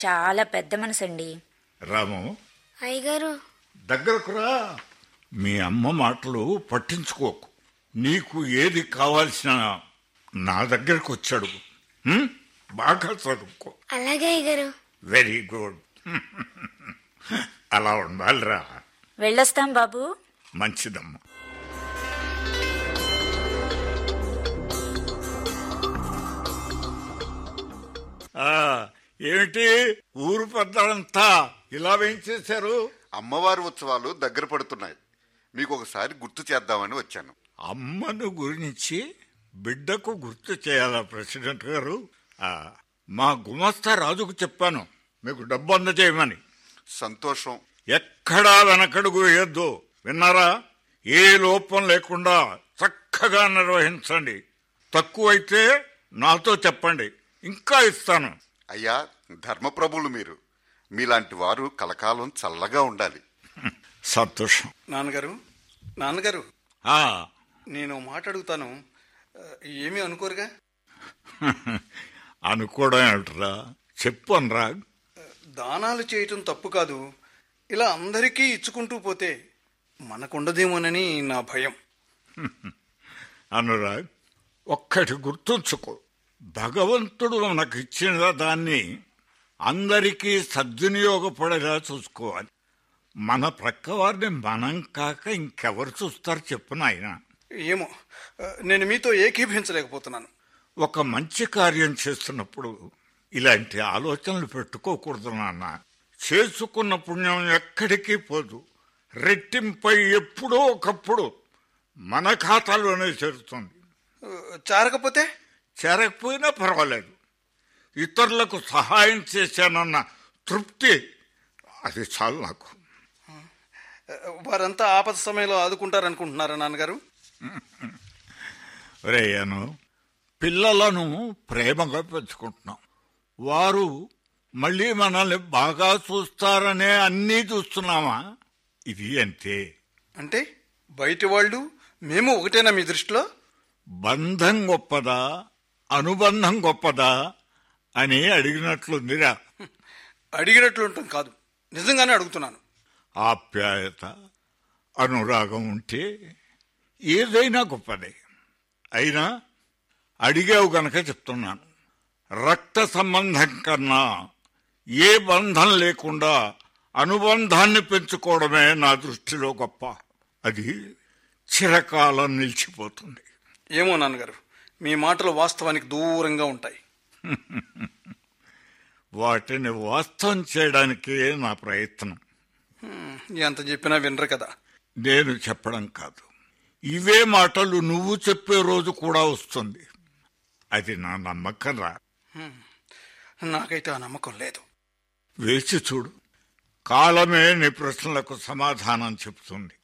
చాలా పెద్ద మనసండి రాము అయ్యగారు దగ్గరకు రా మీ అమ్మ మాటలు పట్టించుకోకు నీకు ఏది కావాల్సిన నా దగ్గరకు వచ్చాడు హ్మ్? బాగా చదువుకో అలాగే అయ్యగారు వెరీ గుడ్ అలా ఉండాలిరా వెళ్ళొస్తాం బాబు మంచిదమ్మా ఆ, ఏమిటి ఊరు పెద్దలంతా ఇలా వేయించేశారు అమ్మవారి ఉత్సవాలు దగ్గర పడుతున్నాయి మీకు ఒకసారి గుర్తు చేద్దామని వచ్చాను అమ్మను గురించి బిడ్డకు గుర్తు చేయాలా ప్రెసిడెంట్ గారు ఆ, మా గుమస్తా రాజుకు చెప్పాను మీకు డబ్బు అందజేయమని సంతోషం ఎక్కడా వెనకడుగు వేయొద్దు విన్నారా ఏ లోపం లేకుండా చక్కగా నిర్వహించండి తక్కువైతే నాతో చెప్పండి ఇంకా ఇస్తాను అయ్యా ధర్మప్రభులు మీరు మీలాంటి వారు కలకాలం చల్లగా ఉండాలి సంతోషం నాన్నగారు నాన్నగారు ఆ, నేను మాట అడుగుతాను ఆ, ఏమీ అనుకోరుగా అనుకోవడం ఏమిట్రా చెప్పు అనరా దానాలు చేయటం తప్పు కాదు ఇలా అందరికీ ఇచ్చుకుంటూ పోతే మనకుండదేమోనని నా భయం అనురాగ్ ఒక్కటి గుర్తుంచుకో భగవంతుడు మనకు ఇచ్చిన దాన్ని అందరికీ సద్వినియోగపడేలా చూసుకోవాలి మన ప్రక్కవారిని మనం కాక ఇంకెవరు చూస్తారు చెప్పు నాయన ఏమో ఆ, నేను మీతో ఏకీభించలేకపోతున్నాను ఒక మంచి కార్యం చేస్తున్నప్పుడు ఇలాంటి ఆలోచనలు పెట్టుకోకూడదు నాన్న చేసుకున్న పుణ్యం ఎక్కడికి పోదు రెట్టింపై ఎప్పుడో ఒకప్పుడు మన ఖాతాలోనే చేరుతుంది ఆ, చారకపోతే చేరకపోయినా పర్వాలేదు ఇతరులకు సహాయం చేశానన్న తృప్తి అది చాలు నాకు ఆ, వారంతా ఆపద సమయంలో ఆదుకుంటారనుకుంటున్నారా నాన్నగారు రేయను పిల్లలను ప్రేమగా పెంచుకుంటున్నాం వారు మళ్ళీ మనల్ని బాగా చూస్తారనే అన్నీ చూస్తున్నామా ఇది అంతే అంటే బయటి వాళ్ళు మేము ఒకటేనా మీ దృష్టిలో బంధం గొప్పదా అనుబంధం గొప్పదా అని అడిగినట్లుందిరా అడిగినట్లుంటాం కాదు నిజంగానే అడుగుతున్నాను ఆప్యాయత అనురాగం ఉంటే ఏదైనా గొప్పదే అయినా అడిగావు గనక చెప్తున్నాను రక్త సంబంధం కన్నా ఏ బంధం లేకుండా అనుబంధాన్ని పెంచుకోవడమే నా దృష్టిలో గొప్ప అది చిరకాలం నిలిచిపోతుంది ఏమో నాన్నగారు మీ మాటలు వాస్తవానికి దూరంగా ఉంటాయి వాటిని వాస్తవం చేయడానికే నా ప్రయత్నం హ్మ్, ఎంత చెప్పినా వినరు కదా నేను చెప్పడం కాదు ఇవే మాటలు నువ్వు చెప్పే రోజు కూడా వస్తుంది అది నా నమ్మకం రా నాకైతే ఆ నమ్మకం లేదు వేచి చూడు కాలమే నీ ప్రశ్నలకు సమాధానం చెప్తుంది